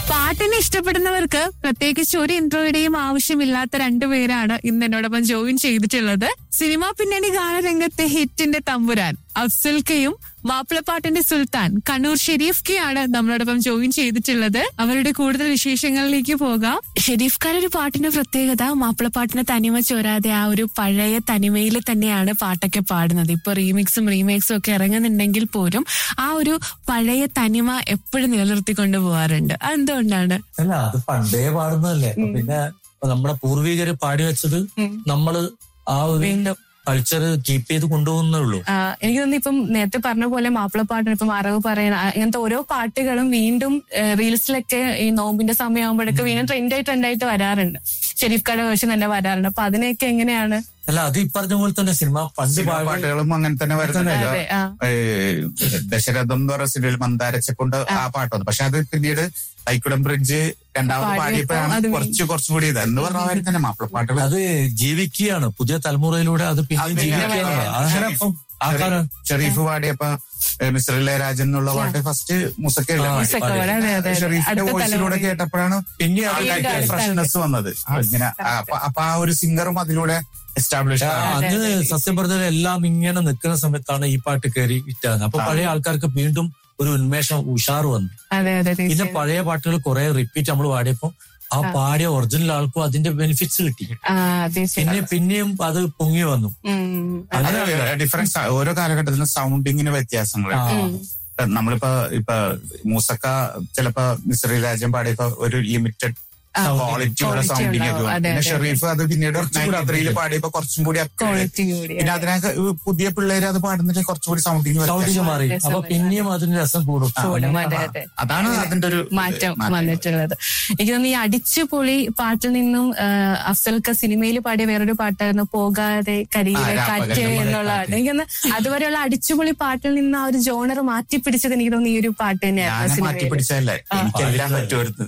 പാട്ടിനെ ഇഷ്ടപ്പെടുന്നവർക്ക് പ്രത്യേകിച്ച് ഒരു ഇൻട്രോയുടെയും ആവശ്യമില്ലാത്ത രണ്ടുപേരാണ് ഇന്ന് എന്നോടൊപ്പം ജോയിൻ ചെയ്തിട്ടുള്ളത് സിനിമാ പിന്നണി ഗാനരംഗത്തെ ഹിറ്റിന്റെ തമ്പുരാൻ അഫ്സൽക്കയും മാപ്പിളപ്പാട്ടിന്റെ സുൽത്താൻ കണ്ണൂർ ഷെരീഫ് കെയാണ് നമ്മളോടൊപ്പം ജോയിൻ ചെയ്തിട്ടുള്ളത് അവരുടെ കൂടുതൽ വിശേഷങ്ങളിലേക്ക് പോകാം ഷെരീഫ് ഖാൻ ഒരു പാട്ടിന്റെ പ്രത്യേകത മാപ്പിളപ്പാട്ടിന് തനിമ ചോരാതെ ആ ഒരു പഴയ തനിമയിൽ തന്നെയാണ് പാട്ടൊക്കെ പാടുന്നത് ഇപ്പൊ റീമിക്സും റീമേക്സും ഒക്കെ ഇറങ്ങുന്നുണ്ടെങ്കിൽ പോലും ആ ഒരു പഴയ തനിമ എപ്പോഴും നിലനിർത്തിക്കൊണ്ട് പോകാറുണ്ട് അതെന്തുകൊണ്ടാണ് അല്ല അത് പണ്ടേ പാടുന്നതല്ലേ അപ്പൊ പിന്നെ നമ്മുടെ പൂർവികര് പാടി വെച്ചത് നമ്മള് ആ ഒരു വീണ്ടും കൾച്ചർ കീപ്പ് ചെയ്ത് കൊണ്ടുപോകുന്നേ ഉള്ളൂ ആ, എനിക്ക് തോന്നുന്നു ഇപ്പം നേരത്തെ പറഞ്ഞ പോലെ മാപ്പിളപ്പാട്ടിന് ഇപ്പം അറിവ് പറയണ ആ, ഇങ്ങനത്തെ ഓരോ പാട്ടുകളും വീണ്ടും റീൽസിലൊക്കെ ഈ നോമ്പിന്റെ സമയമാകുമ്പോഴൊക്കെ വീണ്ടും ട്രെൻഡായി ട്രെൻഡായിട്ട് വരാറുണ്ട് ഷെരീഫ് കട വേർഷൻ തന്നെ വരാറുണ്ട് അപ്പൊ അതിനെയൊക്കെ എങ്ങനെയാണ് അല്ല അത് ഈ പറഞ്ഞ പോലെ തന്നെ സിനിമ പണ്ട് സിനിമാ പാടി പാട്ടുകളും അങ്ങനെ തന്നെ വരുന്നുണ്ട് അതെ ആ ഏഹ് ദശരഥം എന്ന് പറയുന്ന സിനിമയിൽ മന്ദാരച്ചക്കൊണ്ട് ആ പാട്ട് വന്നു പക്ഷെ അത് പിന്നീട് തൈക്കുടം ബ്രിഡ്ജ് രണ്ടാമത് പാടിയപ്പോ പാടിയപ്പോഴാണ് അത് കുറച്ച് കുറച്ചും കൂടി ഇത് എന്ന് പറഞ്ഞ മാതിരി തന്നെ മാപ്പിളപ്പാട്ടുകൾ അത് ജീവിക്കുകയാണ് പുതിയ തലമുറയിലൂടെ അത് പിന്നെ അത് പിന്നെ ജീവിക്കുകയാണ് അതെ. അങ്ങനെ ഇപ്പം ആൾക്കാര് ഷെറീഫ് പാടിയപ്പോ ഏഹ് മിസ്റ്റർ ഇളയരാജൻ എന്നുള്ള പാട്ട് ഫസ്റ്റ് മുസക്കല്ലേ ആ, പാടിയത്. മുസക്ക പോലെ, അതെ, അതെ, അതെ. ഷെറീഫിന്റെ അടുത്ത വോയിസിലൂടെ തലമുറ. കേട്ടപ്പോഴാണ് പിന്നെ ആൾക്കാർക്ക് ആൾക്കാർക്ക് ഫ്രഷ്നെസ് വന്നത് ഇങ്ങനെ ആ, അപ്പൊ അപ്പൊ ആ ഒരു സിംഗറും അതിലൂടെ എസ്റ്റാബ്ലിഷ് അതെ, അന്ന് അതെ. സത്യം പറഞ്ഞാൽ എല്ലാം ഇങ്ങനെ നിൽക്കുന്ന സമയത്താണ് ഈ പാട്ട് കയറി ഇട്ടാകുന്നത് അപ്പൊ ആ. പഴയ ആൾക്കാർക്ക് വീണ്ടും ഒരു ഉന്മേഷം ഉഷാർ വന്നു അതെ അതെ പിന്നെ തീർച്ചയായും. പഴയ പാട്ടുകൾ കുറെ റിപ്പീറ്റ് നമ്മൾ പാടിയപ്പോ ആ പാടിയ ഒറിജിനൽ ആൾക്കും അതിന്റെ ബെനിഫിറ്റ്സ് കിട്ടി ആ തീർച്ചയായും പിന്നെ പിന്നെയും അത് പൊങ്ങി വന്നു ഉം. അത് ഡിഫറൻസ് ഓരോ കാലഘട്ടത്തിലും സൗണ്ടിങ്ങിന് വ്യത്യാസങ്ങളുണ്ട് ഉം. നമ്മളിപ്പോ ഇപ്പൊ മൂസക്ക ചിലപ്പോ മിസ്രി രാജ്യം പാടിയപ്പോ ഒരു ലിമിറ്റഡ് ആ, ക്വാളിറ്റി ഉള്ള quality സൗണ്ടിങ് ഉണ്ടാവും. അതെ, പിന്നെ അതെ, ഷെറീഫ് അത് പിന്നീട് കുറച്ചും കൂടി ത്രീയിൽ upgrade. പാടിയപ്പോ കുറച്ചും കൂടി upgrade. ക്വാളിറ്റി കൂടി പിന്നെ അതിനൊക്കെ ഈ പുതിയ പിള്ളേര് അത് പാടുന്നിട്ട് കുറച്ചുകൂടി സൗണ്ടിങ് സൗണ്ടിങ് മാറി രസം അപ്പൊ വരും. പിന്നെയും അതിന് രസം കൂടും കൂടും, അതെ, അതെ. അതാണ് അതിന്റെ ഒരു മാറ്റം വന്നിട്ടുള്ളത് എനിക്ക് തോന്നുന്നു ഈ അടിച്ചുപൊളി പാട്ടിൽ നിന്നും ആ, അഫ്സൽക്ക സിനിമയിൽ പാടിയ വേറൊരു പാട്ടായിരുന്നു പോകാതെ കരിയിലെ ആ, കാറ്റ് രാപ്പകലിലെ എന്നുള്ള കാറ്റ്. എനിക്ക് തോന്നുന്നു അതുവരെയുള്ള അടിച്ചുപൊളി പാട്ടിൽ നിന്ന് ആ ഒരു ജോണർ മാറ്റിപ്പിടിച്ചത് എനിക്ക് തോന്നുന്നു ഈ ഒരു പാട്ട് ഞാൻ തന്നെയായിരുന്നു മാറ്റി സിനിമയിൽ പിടിച്ചതല്ലേ എനിക്കെല്ലാം പറ്റുമായിരുന്നു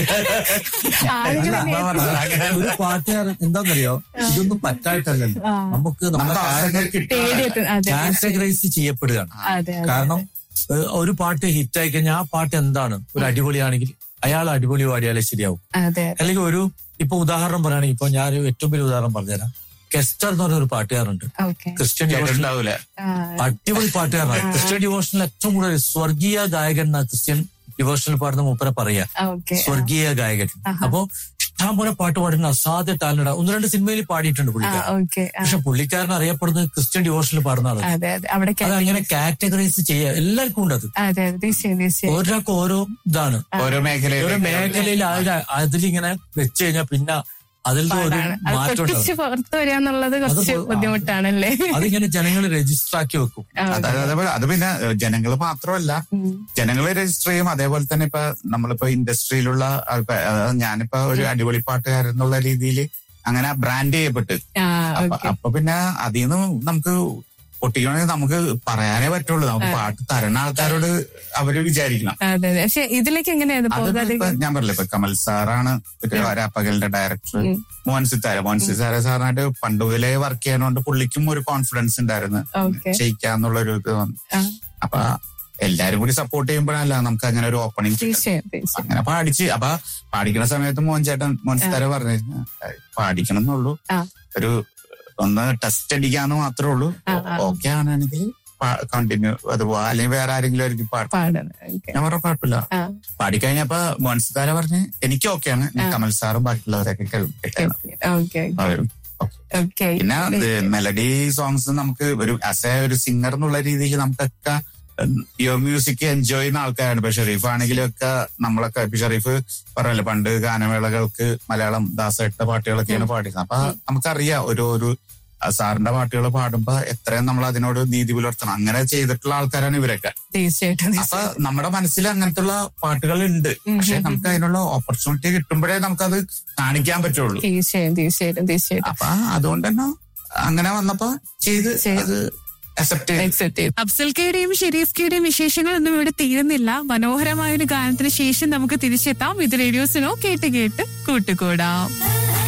ആരെങ്കിലും അങ്ങനെ ഒരു പാട്ടുകാരൻ എന്താണെന്നറിയോ ഇതൊന്നും പറ്റായിട്ടല്ലല്ലോ ആ. നമുക്ക് നമുക്ക് നമ്മുടെ അവസരങ്ങൾ കിട്ടി പേടിയെത്തു അതെ കാറ്റഗറൈസ് ചെയ്യപ്പെടുകയാണ് അതെ അതെ. കാരണം ഏഹ്, ഒരു പാട്ട് ഹിറ്റ് ആയി കഴിഞ്ഞാൽ ആ പാട്ട് എന്താണ് ഒരു അടിപൊളിയാണെങ്കിൽ അയാൾ അടിപൊളി പാടിയാലേ ശരിയാവും അതെ അല്ലെങ്കിൽ ഒരു ഇപ്പൊ ഉദാഹരണം പറയുകയാണെങ്കിൽ ഇപ്പൊ ഞാൻ ഒരു ഏറ്റവും വലിയ ഉദാഹരണം പറഞ്ഞുതരാം കെസ്റ്റർ എന്ന് പറഞ്ഞ ഒരു പാട്ടുകാരുണ്ട് ഓക്കെ ക്രിസ്ത്യൻ ഡിവോഷണൽ കേട്ടിട്ടുണ്ടാവൂല അടിപൊളി പാട്ടുകാരനാണ് ക്രിസ്ത്യൻ ഡിവോഷണൽ ഏറ്റവും കൂടുതൽ സ്വർഗീയ ഗായകൻ എന്നാ ക്രിസ്ത്യൻ ഡിവോഷണൽ പാടുന്ന മൂപ്പരെ പറയാ ഓക്കെ സ്വർഗീയ ഗായകൻ അപ്പോ ഇഷ്ടംപോലെ പാട്ട് പാടുന്ന അസാധ്യ ടാലന്റ് ഒന്ന് രണ്ട് സിനിമയിൽ പാടിയിട്ടുണ്ട് പുള്ളിക്കാരൻ ഓക്കെ പക്ഷെ പുള്ളിക്കാരൻ അറിയപ്പെടുന്നത് ക്രിസ്ത്യൻ ഡിവോഷണൽ പാടുന്ന ആളാണ് അതെ അതെ അവിടെ അത് അങ്ങനെ കാറ്റഗറൈസ് ചെയ്യാ എല്ലാവർക്കും ഉണ്ട് അത് അതെ അതെ തീർച്ചയായും തീർച്ചയായും ഓരോരാൾക്ക് ഓരോ ഇതാണ് ഓരോ മേഖലയിൽ ഓരോ മേഖലയിൽ അതിലിങ്ങനെ വെച്ച് കഴിഞ്ഞാൽ പിന്നെ അതിൽ ഒരു പാടാണ് അത് മാറ്റം പൊട്ടിച്ച് ഉണ്ടാവും പുറത്തു വരിക എന്നുള്ളത് കുറച്ച് അത് ബുദ്ധിമുട്ടാണല്ലേ അതിങ്ങനെ ജനങ്ങൾ രജിസ്റ്റർ ആക്കി വെക്കും അത് അതേപോലെ അത് പിന്നെ ജനങ്ങൾ മാത്രമല്ല ഉം. ജനങ്ങൾ രജിസ്റ്റർ ചെയ്യും അതേപോലെ തന്നെ ഇപ്പൊ നമ്മളിപ്പോ ഇൻഡസ്ട്രിയിലുള്ള ആൾക്കാർ അതായത് ഞാനിപ്പോ ഒരു അടിപൊളി പാട്ടുകാരൻ എന്നുള്ള രീതിയിൽ അങ്ങനെ ബ്രാൻഡ് ചെയ്യപ്പെട്ട് ആ അപ്പൊ ഓക്കെ അപ്പൊ പിന്നെ അതിൽ നിന്ന് നമുക്ക് പൊട്ടിക്കണമെങ്കിൽ നമുക്ക് പറയാനേ പറ്റുള്ളൂ നമുക്ക് പാട്ട് തരുന്ന ആൾക്കാരോട് അവര് വിചാരിക്കണം അതെ അതെ പക്ഷെ ഇതിലേക്ക് എങ്ങനെയായിരുന്നു അത് പോകാതെ ഇപ്പൊ ഞാൻ പറഞ്ഞില്ല ഇപ്പൊ കമൽ സാറാണ് രാപ്പകലിന്റെ ഡയറക്ടർ ഉം. മോഹൻ സിത്താര മോഹൻ സിത്താര സാറിനായിട്ട് പണ്ട് മുതലേ വർക്ക് ചെയ്യാനോണ്ട് പുള്ളിക്കും ഒരു കോൺഫിഡൻസ് ഉണ്ടായിരുന്നു ഓക്കെ ചെയ്യിക്കാന്നുള്ള ഒരു ഇത് വന്നു ആ. അപ്പൊ എല്ലാരും കൂടി സപ്പോർട്ട് ചെയ്യുമ്പോഴല്ല നമുക്ക് അങ്ങനെ ഒരു ഓപ്പണിംഗ് തീർച്ചയായും തീർച്ചയായും അങ്ങനെ പാടിച്ച് അപ്പൊ പാടിക്കണ സമയത്ത് മോഹൻ ചേട്ടൻ മോഹൻ സിത്താര പറഞ്ഞു പാടിക്കണം എന്നുള്ളൂ ആ. ഒരു ഒന്ന് ടെസ്റ്റ് അടിക്കാന്ന് മാത്രമേ ഉള്ളൂ ആ, ആ. ഓക്കെ ആണെങ്കിൽ കണ്ടിന്യൂ അത് പോവാ അല്ലെങ്കിൽ വേറെ ആരെങ്കിലും ആയിരിക്കും പാടും പാടുന്നത് ഓക്കെ ഞാൻ പറഞ്ഞ കുഴപ്പമില്ല ആ പാടിക്കഴിഞ്ഞപ്പോ മോഹൻ സിത്താര പറഞ്ഞ് എനിക്ക് ഓക്കെയാണ് ആ. കമൽ സാറും ബാക്കിയുള്ളവരൊക്കെ കേൾക്കണം ഓക്കെ അവരും okay. ഓക്കെ പിന്നെ മെലഡി സോങ്സ് നമുക്ക് ഒരു ആസ് എ ഒരു സിംഗർ എന്നുള്ള രീതിയിൽ നമുക്കൊക്കെ യുവർ മ്യൂസിക് എൻജോയ് ചെയ്യുന്ന ആൾക്കാരാണ് ഇപ്പൊ ഷെറീഫ് ആണെങ്കിലും ഒക്കെ നമ്മളൊക്കെ ഇപ്പൊ ഷെറീഫ് പറയല്ലോ പണ്ട് ഗാനമേളകൾക്ക് മലയാളം ദാസട്ട പാട്ടുകളൊക്കെയാണ് പാടിയത് അപ്പൊ നമുക്കറിയാം ഒരു ഒരു ആ സാറിന്റെ പാട്ടുകൾ പാടുമ്പോ എത്രയും നമ്മൾ അതിനോട് നീതി പുലർത്തണം അങ്ങനെ ചെയ്തിട്ടുള്ള ആൾക്കാരാണ് ഇവരൊക്കെ തീർച്ചയായിട്ടും അപ്പൊ തീർച്ചയായും. നമ്മുടെ മനസ്സിൽ അങ്ങനത്തുള്ള പാട്ടുകൾ ഉണ്ട് ഉം പക്ഷെ ഉം നമുക്ക് അതിനുള്ള ഓപ്പർച്യൂണിറ്റി കിട്ടുമ്പോഴേ നമുക്കത് കാണിക്കാൻ പറ്റുള്ളൂ തീർച്ചയായും തീർച്ചയായിട്ടും തീർച്ചയായിട്ടും അപ്പൊ അതുകൊണ്ട് തന്നെ അങ്ങനെ വന്നപ്പോ ചെയ്ത് ചെയ്ത്. അത് അക്സെപ്റ്റ് ചെയ്തു Accept ചെയ്തു. അഫ്സൽ കെയുടെയും ഷെരീഫ് കെയുടെയും വിശേഷങ്ങളൊന്നും ഇവിടെ തീരുന്നില്ല മനോഹരമായ ഒരു ഗാനത്തിന് ശേഷം നമുക്ക് തിരിച്ചെത്താം ഇത് റേഡിയോസിനോ കേട്ട് കേട്ട് കൂട്ടുകൂടാം